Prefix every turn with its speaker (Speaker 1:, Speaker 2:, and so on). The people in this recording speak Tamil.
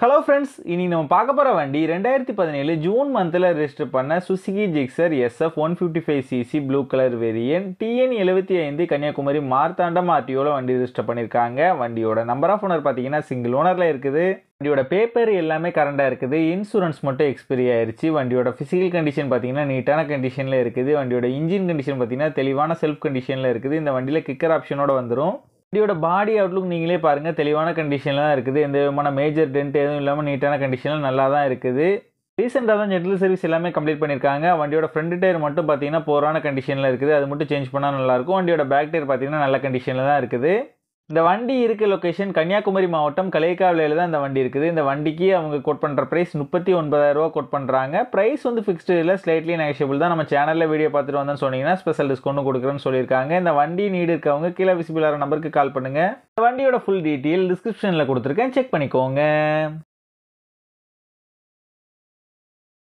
Speaker 1: ஹலோ ஃப்ரெண்ட்ஸ் இனி நம்ம பார்க்க போகிற வண்டி ரெண்டாயிரத்தி பதினேழு ஜூன் மந்தில் ரெஜிஸ்டர் பண்ண Suzuki Gixxer SF one fifty five CC blue colour variant TN எழுபத்தி ஐந்து கன்னியாகுமரி மார்த்தாண்டம் ஆர்டிஓவில் வண்டி ரெஜிஸ்டர் பண்ணியிருக்காங்க வண்டியோட நம்பர் ஆஃப் ஓனர் பார்த்தீங்கன்னா சிங்கிள் ஓனரில் இருக்குது வண்டியோட பேப்பர் எல்லாமே கரண்டாக இருக்குது இன்சூரன்ஸ் மட்டும் எக்ஸ்பைரி ஆயிருச்சு வண்டியோட ஃபிசிக்கல் கண்டிஷன் பார்த்தீங்கன்னா நீட்டான கண்டிஷனில் இருக்குது வண்டியோட இன்ஜின் கண்டிஷன் பார்த்தீங்கன்னா தெளிவான செல்ஃப் கண்டிஷனில் இருக்குது இந்த வண்டியில் கிக்கர் ஆப்ஷனோட வந்துடும் வண்டியோட பாடி அவுட்லுக் நீங்களே பாருங்கள் தெளிவான கண்டிஷனில் தான் இருக்குது எந்த விதமான மேஜர் டென்ட் எதுவும் இல்லாமல் நீட்டான கண்டிஷனில் நல்லா தான் இருக்குது ரீசெண்டாக தான் ஜென்ரல் சர்வீஸ் எல்லாமே கம்ப்ளீட் பண்ணியிருக்காங்க வண்டியோட ஃப்ரண்ட் டயர் மட்டும் பார்த்தீங்கன்னா போரான கண்டிஷனில் இருக்குது அது மட்டும் சேஞ்ச் பண்ணால் நல்லாயிருக்கும் வண்டியோட பேக் டயர் பார்த்தீங்கன்னா நல்ல கண்டிஷனில் தான் இருக்குது இந்த வண்டி இருக்க லொக்கேஷன் கன்னியாகுமரி மாவட்டம் கலைக்காவிலையில் தான் இந்த வண்டி இருக்குது இந்த வண்டிக்கு அவங்க கோட் பண்ணுற ப்ரைஸ் முப்பத்தி ஒன்பதாயிரரூவா கோட் பண்ணுறாங்க ப்ரைஸ் வந்து ஃபிக்ஸ்டு இல்லை ஸ்லைட்லி நெகஷியபிள் தான் நம்ம சேனலில் வீடியோ பார்த்துட்டு வந்தோம்னு சொன்னீங்கன்னா ஸ்பெஷல் டிஸ்கவுண்ட் கொடுக்குறேன்னு சொல்லியிருக்காங்க இந்த வண்டி நீடு இருக்கவங்க கீழே விசிபிளான நம்பருக்கு கால் பண்ணுங்கள் இந்த வண்டியோட ஃபுல் டீட்டெயில் டிஸ்கிரிப்ஷனில் கொடுத்துருக்கேன் செக் பண்ணிக்கோங்க